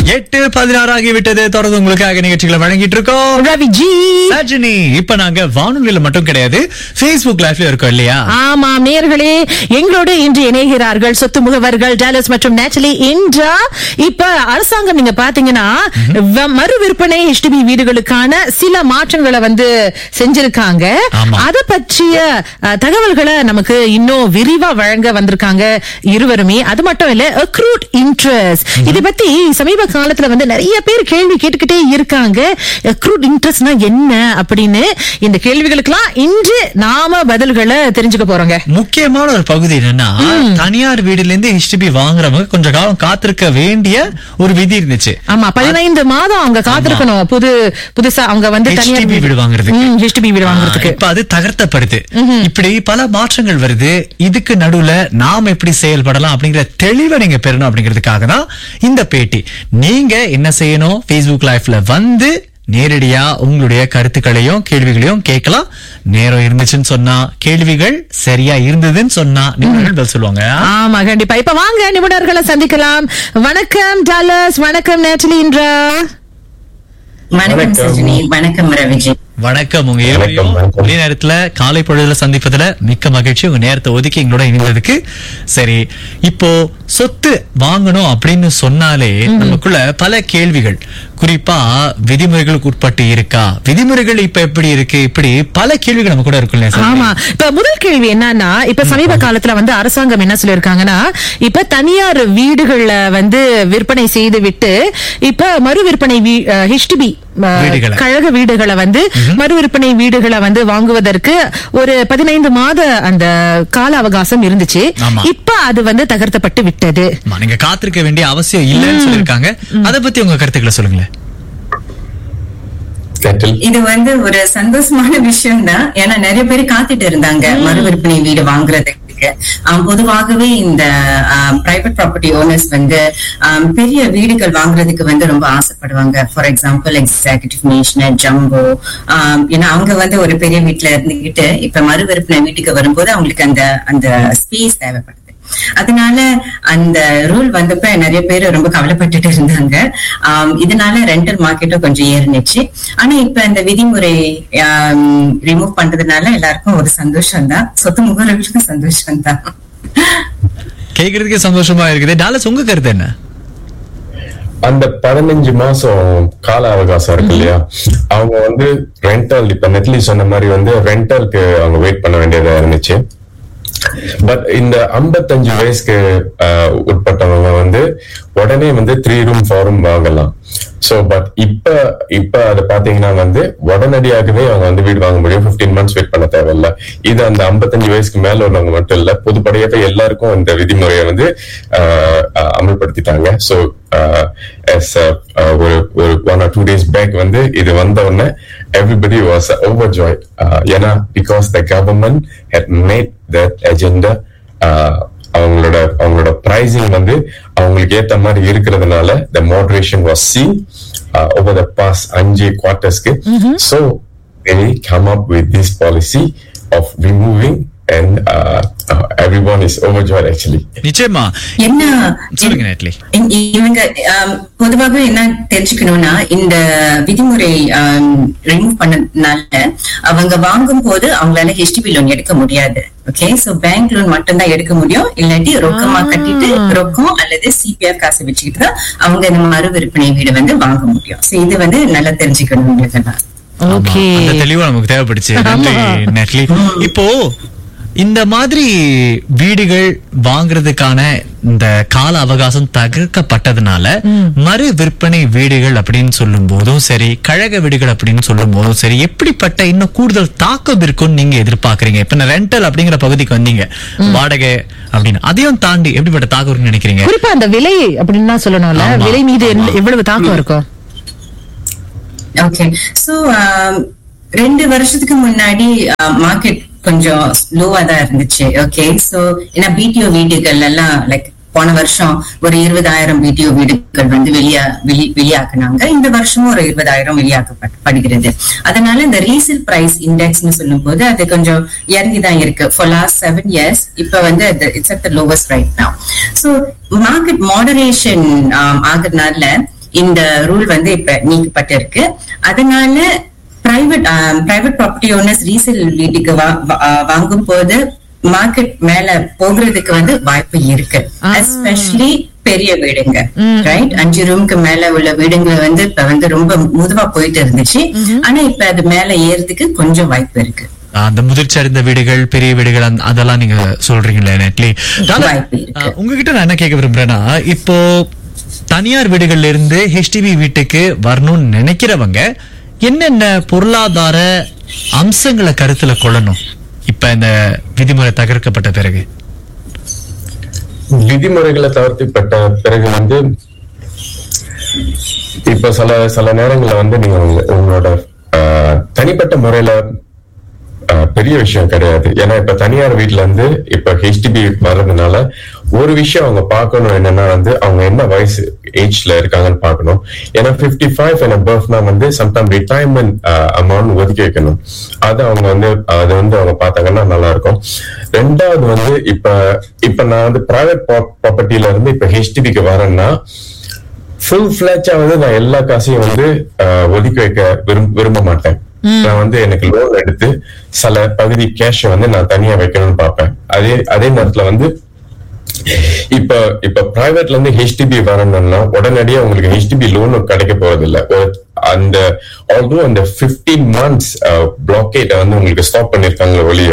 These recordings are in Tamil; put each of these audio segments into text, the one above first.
எட்டு பதினாறு ஆகிவிட்டது தொடர்ந்து உங்களுக்காக நிகழ்ச்சிகளை வழங்கிட்டு இருக்கோம் ரவி ஜி ரஜினி இப்ப நாங்க வானொலியில மட்டும் கிடையாது Facebook லைவ்ல இருக்கோம் இல்லையா ஆமாம் நேர்களே எங்களோடு இன்று இணைகிறார்கள் சொத்து முகவர்கள் டாலஸ் மற்றும் நேச்சலி இன்றா இப்ப அரசாங்கம் நீங்க பாத்தீங்கன்னா வ- மறு விற்பனை HDB வீடுகளுக்கான சில மாற்றங்களை வந்து செஞ்சிருக்காங்க ஆமா. அத பற்றிய அஹ், தகவல்களை நமக்கு இன்னும் விரிவா வழங்க வந்திருக்காங்க இருவருமே அது மட்டும் இல்ல அக்ரூட் இன்ட்ரெஸ்ட் இதை பத்தி சமீப காலத்துல வந்து நிறைய பேர் கேள்வி கேட்டுக்கிட்டே இருக்காங்க அக்ரூட் இன்ட்ரெஸ்ட்னா என்ன அப்படின்னு இந்த கேள்விகளுக்கெல்லாம் இன்று நாம பதில்களை தெரிஞ்சுக்க போறோங்க முக்கியமான ஒரு பகுதி என்னன்னா தனியார் வீடுல இருந்து ஹெச்டிபி வாங்குறவங்க கொஞ்ச காலம் காத்திருக்க வேண்டிய ஒரு விதி இருந்துச்சு ஆமா பதினைந்து மாதம் அவங்க காத்திருக்கணும் புது புதுசா அவங்க வந்து HDB வீடு வாங்குறதுக்கு. ஹெச்டிபி வீடு வாங்குறதுக்கு இப்ப அது தகர்த்தப்படுது இப்படி பல மாற்றங்கள் வருது இதுக்கு நடுவுல நாம எப்படி செயல்படலாம் அப்படிங்கிற தெளிவை நீங்க பெறணும் அப்படிங்கிறதுக்காக தான் இந்த பேட்டி நீங்க என்ன செய்யணும் Facebook லைவ்ல வந்து நேரடியா உங்களுடைய கருத்துக்களையும் கேள்விகளையும் கேட்கலாம் நேரம் இருந்துச்சுன்னு சொன்னா கேள்விகள் சரியா இருந்ததுன்னு சொன்னா நிபுணர்கள் பதில் சொல்லுவாங்க ஆமா கண்டிப்பா இப்ப வாங்க நிபுணர்களை சந்திக்கலாம் வணக்கம் டாலஸ் வணக்கம் நேட்டலி இன்றா வணக்கம் சஜினி வணக்கம் ரவிஜி வணக்கம் உங்க இருவரையும் வணக்கம். ஒரே நேரத்துல காலை பொழுதுல சந்திப்பதுல மிக்க மகிழ்ச்சி உங்க நேரத்தை ஒதுக்கி எங்களோட இணைந்ததுக்கு சரி இப்போ சொத்து வாங்கணும் அப்படின்னு சொன்னாலே நமக்குள்ள பல கேள்விகள் குறிப்பா விதிமுறைகளுக்கு உட்பட்டு இருக்கா விதிமுறைகள் இப்ப எப்படி இருக்கு இப்படி பல கேள்விகள் நம்ம கூட இருக்குல்ல சார் ஆமா இப்ப முதல் கேள்வி என்னன்னா இப்ப சமீப காலத்துல வந்து அரசாங்கம் என்ன சொல்லிருக்காங்கன்னா இப்ப தனியார் வீடுகள்ல வந்து விற்பனை செய்து விட்டு இப்ப மறு விற்பனை ஹெச்டிபி வீடுகளை. கழக வீடுகளை வந்து மறு விற்பனை வீடுகளை வந்து வாங்குவதற்கு ஒரு பதினைந்து மாத அந்த கால அவகாசம் இருந்துச்சு ஆமா. இப்ப அது வந்து தகர்த்தப்பட்டு விட்டது ஆமா, நீங்க காத்திருக்க வேண்டிய அவசியம் இல்லைன்னு சொல்லிருக்காங்க அத பத்தி உங்க கருத்துக்களை சொல்லுங்களேன் கேட்டில் இது வந்து ஒரு சந்தோஷமான விஷயம் தான் ஏன்னா நிறைய பேர் காத்துட்டு இருந்தாங்க மறு விற்பனை வீடு வாங்குறதுக்கு ஆம், பொதுவாகவே இந்த பிரைவேட் ப்ராப்பர்ட்டி ஓனர்ஸ் வந்து ஆம், பெரிய வீடுகள் வாங்குறதுக்கு வந்து ரொம்ப ஆசைப்படுவாங்க for example executive national jumbo ஏன்னா அவங்க வந்து ஒரு பெரிய வீட்டுல இருந்துகிட்டு இப்ப மறு விற்பனை வீட்டுக்கு வரும்போது அவங்களுக்கு அந்த அந்த ஸ்பேஸ் தேவைப்படுது அதனால அந்த ரூல் வந்தப்ப நிறைய பேர் ரொம்ப கவலைப்பட்டுட்டு இருந்தாங்க ஆம், இதனால ரெண்டல் மார்க்கெட்டும் கொஞ்சம் ஏறினுச்சு ஆனா இப்ப இந்த விதிமுறை ரிமூவ் பண்றதுனால எல்லாருக்கும் ஒரு சந்தோஷம் தான் சொத்து முகர்களுக்கும் சந்தோஷம் தான் கேக்குறதுக்கே சந்தோஷமா இருக்குது டாலஸ் உங்க கருத்து என்ன அந்த பதினஞ்சு மாசம் கால அவகாசம் இருக்கு இல்லையா அவங்க வந்து ரெண்டல் இப்ப நெட்லி சொன்ன மாதிரி வந்து ரெண்டலுக்கு அவங்க வெயிட் பண்ண வேண்டியதா இருந்துச்சு பட் இந்த 55 வயசுக்கு ஆஹ், உட்பட்டவங்க வந்து உடனே வந்து த்ரீ ரூம் ஃபோர் ரூம் வாங்கலாம் சோ பட் இப்ப இப்ப அது பாத்தீங்கன்னா வந்து உடனடியாகவே அவங்க வந்து வீடு வாங்க முடியும் 15 மந்த்ஸ் வெயிட் பண்ண தேவையில்ல இது அந்த 55 வயசுக்கு மேல உள்ளவங்க மட்டும் இல்ல பொதுப்படையாக எல்லாருக்கும் இந்த விதிமுறையை வந்து ஆஹ், ஆஹ், அமல்படுத்திட்டாங்க சோ ஒரு ஒரு one or two days back வந்து இது வந்த உடனே எவ்ரிபடி வாஸ் ஓவர் ஜாய் ஏன்னா because the government had made that agenda அவங்களோட அவங்களோட பிரைசிங் வந்து அவங்களுக்கு ஏத்த மாதிரி இருக்கிறதுனால the moderation was seen over the past அஞ்சு குவார்டர்ஸ்க்கு so they come up with this policy of removing and uh, uh, everyone is overjoyed actually நிச்சயமா என்ன சொல்லுங்க நேட்லி இ- இவங்க ஆம், பொதுவாக என்ன தெரிஞ்சுக்கணும்னா இந்த விதிமுறை ரிமூவ் பண்ணதுனால அவங்க வாங்கும் போது அவங்களால ஹெச்டிபி லோன் எடுக்க முடியாது ஓகே சோ பேங்க் லோன் மட்டும் தான் எடுக்க முடியும் இல்லாட்டி ரொக்கமா கட்டிட்டு ரொக்கம் அல்லது சிபிஆர் காசு வச்சுக்கிட்டு தான் அவங்க இந்த மறு விற்பனை வீடு வந்து வாங்க முடியும் சோ இது வந்து நல்லா தெரிஞ்சுக்கணும் உங்களுக்கு தான் ஓகே ஆமா, அந்த தெளிவு நமக்கு தேவைப்படுச்சு நன்றி நெட்லி இப்போ இந்த மாதிரி வீடுகள் வாங்குறதுக்கான இந்த கால அவகாசம் தகர்க்கப்பட்டதுனால மறு விற்பனை வீடுகள் அப்படின்னு சொல்லும் போதும் சரி கழக வீடுகள் அப்படின்னு சொல்லும் போதும் சரி எப்படிப்பட்ட இன்னும் கூடுதல் தாக்கம் இருக்கும்னு நீங்க எதிர்பார்க்கறீங்க இப்ப ரெண்டல் அப்படிங்கிற பகுதிக்கு வந்தீங்க வாடகை அப்படின்னு அதையும் தாண்டி எப்படிப்பட்ட தாக்கம் இருக்குன்னு நினைக்கிறீங்க குறிப்பா அந்த விலை அப்படின்னு தான் சொல்லணும்ல ஆமா, விலை மீது என்ன- ஆமா. எவ்வளவு தாக்கம் இருக்கும் ஓகே சோ ரெண்டு வருஷத்துக்கு முன்னாடி மார்க்கெட் கொஞ்சம் ஸ்லோவா தான் இருந்துச்சு ஓகே சோ ஏன்னா பிடிஓ வீடுகள் எல்லாம் லைக் போன வருஷம் ஒரு இருபதாயிரம் பிடிஓ வீடுகள் வந்து வெளியா வெளி வெளியாக்குனாங்க இந்த வருஷமும் ஒரு இருபதாயிரம் வெளியாக்கப்படுகிறது அதனால இந்த ரீசேல் பிரைஸ் இண்டெக்ஸ்னு சொல்லும் போது அது கொஞ்சம் இறங்கி தான் இருக்கு ஃபார் லாஸ்ட் செவன் இயர்ஸ் இப்ப வந்து it's at the lowest right now so market moderation ஆகுறதுனால இந்த ரூல் வந்து இப்ப நீக்கப்பட்டிருக்கு அதனால private private property owners resale வீட்டுக்கு வா- வா- ஆ, வாங்கும் போது மார்க்கெட் மேல போகிறதுக்கு வந்து வாய்ப்பு இருக்கு ஆ. எஸ்பெஷலி பெரிய வீடுங்க ம். ரைட் அஞ்சு ரூமுக்கு மேல உள்ள வீடுங்க வந்து இப்ப வந்து ரொம்ப முதுவா போயிட்டு இருந்துச்சு ஆனா இப்ப அது மேல ஏறதுக்கு கொஞ்சம் வாய்ப்பு இருக்கு அந்த முதிர்ச்சடைந்த வீடுகள் பெரிய வீடுகள் அந்த- அதெல்லாம் நீங்க சொல்றீங்களே நெட்லி வாய்ப்பு இருக்கு. உங்ககிட்ட நான் என்ன கேட்க விரும்புறேன்னா இப்போ தனியார் வீடுகள்ல இருந்து ஹெச்டிபி வீட்டுக்கு வரணும்னு நினைக்கிறவங்க என்னென்ன பொருளாதார அம்சங்களை கருத்துல கொள்ளணும் இப்ப இந்த விதிமுறை தகர்க்கப்பட்ட பிறகு விதிமுறைகளை தவிர்த்துப்பட்ட பிறகு வந்து இப்ப சில சில நேரங்கள்ல வந்து நீங்க உங்க- உங்களோட ஆஹ், தனிப்பட்ட முறையில ஆஹ், பெரிய விஷயம் கிடையாது ஏன்னா இப்ப தனியார் வீட்ல இருந்து இப்ப ஹெச்டிபி வர்றதுனால ஒரு விஷயம் அவங்க பார்க்கணும் என்னன்னா வந்து அவங்க என்ன வயசு ஏஜ்ல இருக்காங்கன்னு பார்க்கணும் ஏன்னா 55 ஃபைவ் அண்ட் அபவ்னா வந்து சம்டைம் ரிட்டையர்மெண்ட் அமௌண்ட் ஒதுக்கி வைக்கணும் அது அவங்க வந்து அது வந்து அவங்க பார்த்தாங்கன்னா நல்லா இருக்கும் ரெண்டாவது வந்து இப்ப இப்ப நான் வந்து பிரைவேட் ப்ராப்பர்ட்டில இருந்து இப்ப ஹெச்டிபிக்கு வரேன்னா ஃபுல் ஃபிளாச்சா வந்து நான் எல்லா காசையும் வந்து ஆஹ், ஒதுக்கி வைக்க விரும்- விரும்ப மாட்டேன் நான் வந்து எனக்கு லோன் எடுத்து சில பகுதி கேஷ் வந்து நான் தனியா வைக்கணும்னு பார்ப்பேன் அதே அதே நேரத்துல வந்து இப்ப இப்ப பிரைவேட்ல இருந்து ஹெச்டிபி வரணும்னா உடனடியா உங்களுக்கு ஹெச்டிபி லோனும் கிடைக்க போறது இல்ல ஒரு- அந்த ஆல்தோ அந்த 15 மந்த்ஸ் பிளாக்கேட்டை வந்து உங்களுக்கு ஸ்டாப் பண்ணிருக்காங்க ஒழிய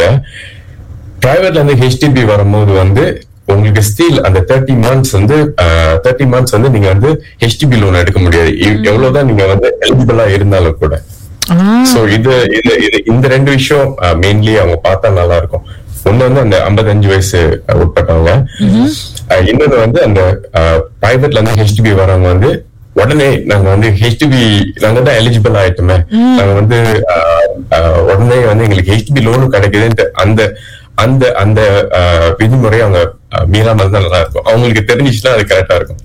பிரைவேட்ல இருந்து ஹெச்டிபி வரும்போது வந்து உங்களுக்கு ஸ்டில் அந்த தேர்ட்டி மந்த்ஸ் வந்து தேர்ட்டி மந்த்ஸ் வந்து நீங்க வந்து ஹெச்டிபி லோன் எடுக்க முடியாது எவ்- எவ்வளவுதான் நீங்க வந்து எலிஜிபிளா இருந்தாலும் கூட ஆ, சோ இது இது இது இந்த ரெண்டு விஷயம் மெயின்லி அவங்க பார்த்தா நல்லா இருக்கும் ஒண்ணு வந்து அந்த 55 வயசு அஹ், உட்பட்டவங்க அஹ், இன்னொன்னு வந்து அந்த பிரைவேட்ல இருந்து ஹெச்டிபி வரவங்க வந்து உடனே நாங்க வந்து ஹெச்டிபி நாங்க தான் எலிஜிபிள் ஆயிட்டோமே நாங்க வந்து அஹ், அஹ், உடனே வந்து எங்களுக்கு ஹெச்டிபி லோனும் கிடைக்குதுன்ட்டு அந்த அந்த அந்த அஹ், விதிமுறை அவங்க அஹ், மீறாம இருந்தா நல்லா இருக்கும் அவங்களுக்கு தெரிஞ்சிச்சுன்னா அது கரெக்டா இருக்கும்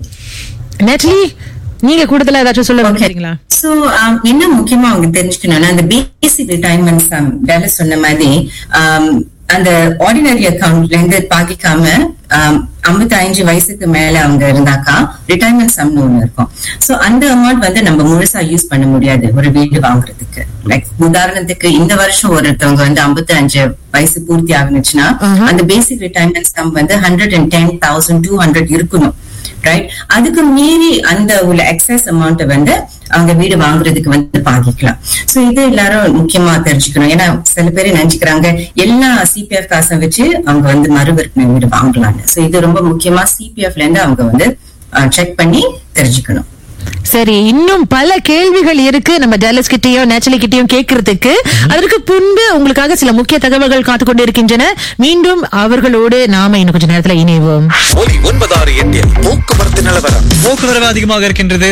நெட்லி நீங்க கூடுதலா ஏதாச்சும் சொல்ல விரும்புறீங்களா சோ என்ன முக்கியமா அவங்க தெரிஞ்சுக்கணும்னா அந்த பேசிக் ரிட்டைர்மெண்ட் சம் வேலை சொன்ன மாதிரி um, அந்த ஆர்டினரி அக்கவுண்ட்ல இருந்து பாதிக்காம ஐம்பத்தி அஞ்சு வயசுக்கு மேல அவங்க இருந்தாக்கா ரிட்டைர்மெண்ட் சம்னு ஒண்ணு இருக்கும் சோ அந்த அமௌண்ட் வந்து நம்ம முழுசா யூஸ் பண்ண முடியாது ஒரு வீடு வாங்குறதுக்கு லைக் உதாரணத்துக்கு இந்த வருஷம் ஒருத்தவங்க வந்து ஐம்பத்தி அஞ்சு வயசு பூர்த்தி ஆகுனுச்சுன்னா Uh-huh. அந்த பேசிக் ரிட்டைர்மெண்ட் சம் வந்து hundred and ten thousand two hundred இருக்கணும் ரைட் அதுக்கு மீறி அந்த உள்ள எக்ஸஸ் அமௌண்ட் வந்து அவங்க வீடு வாங்குறதுக்கு வந்து பாதிக்கலாம் சோ இது எல்லாரும் முக்கியமா தெரிஞ்சுக்கணும் ஏன்னா சில பேர் நினைச்சுக்கிறாங்க எல்லா சிபிஎஃப் காசை வச்சு அவங்க வந்து மறு விற்பனை வீடு வாங்கலாம்னு சோ இது ரொம்ப முக்கியமா சிபிஎஃப்ல இருந்து அவங்க வந்து செக் பண்ணி தெரிஞ்சுக்கணும் சரி இன்னும் பல கேள்விகள் இருக்கு நம்ம டேலஸ் கிட்டயும் நேச்சுரலி கிட்டயும் கேட்கறதுக்கு அதற்கு முன்பு உங்களுக்காக சில முக்கிய தகவல்கள் காத்து கொண்டு இருக்கின்றன மீண்டும் அவர்களோடு நாம இன்னும் கொஞ்ச நேரத்துல இணைவோம் ஒலி ஒன்பதாறு எட்டில் போக்குவரத்து நிலவரம் போக்குவரவு அதிகமாக இருக்கின்றது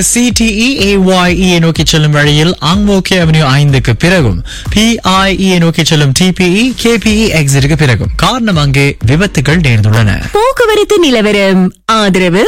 சிடிஇஏஒய்இ நோக்கி செல்லும் வழியில் ஆங்மோகே அவென்யூ ஐந்துக்கு பிறகும் பிஐஇ நோக்கி செல்லும் டிபிஇ கேபிஇ எக்ஸிட்டுக்கு பிறகும் காரணம் அங்கே விபத்துகள் நேர்ந்துள்ளன போக்குவரத்து நிலவரம் ஆதரவு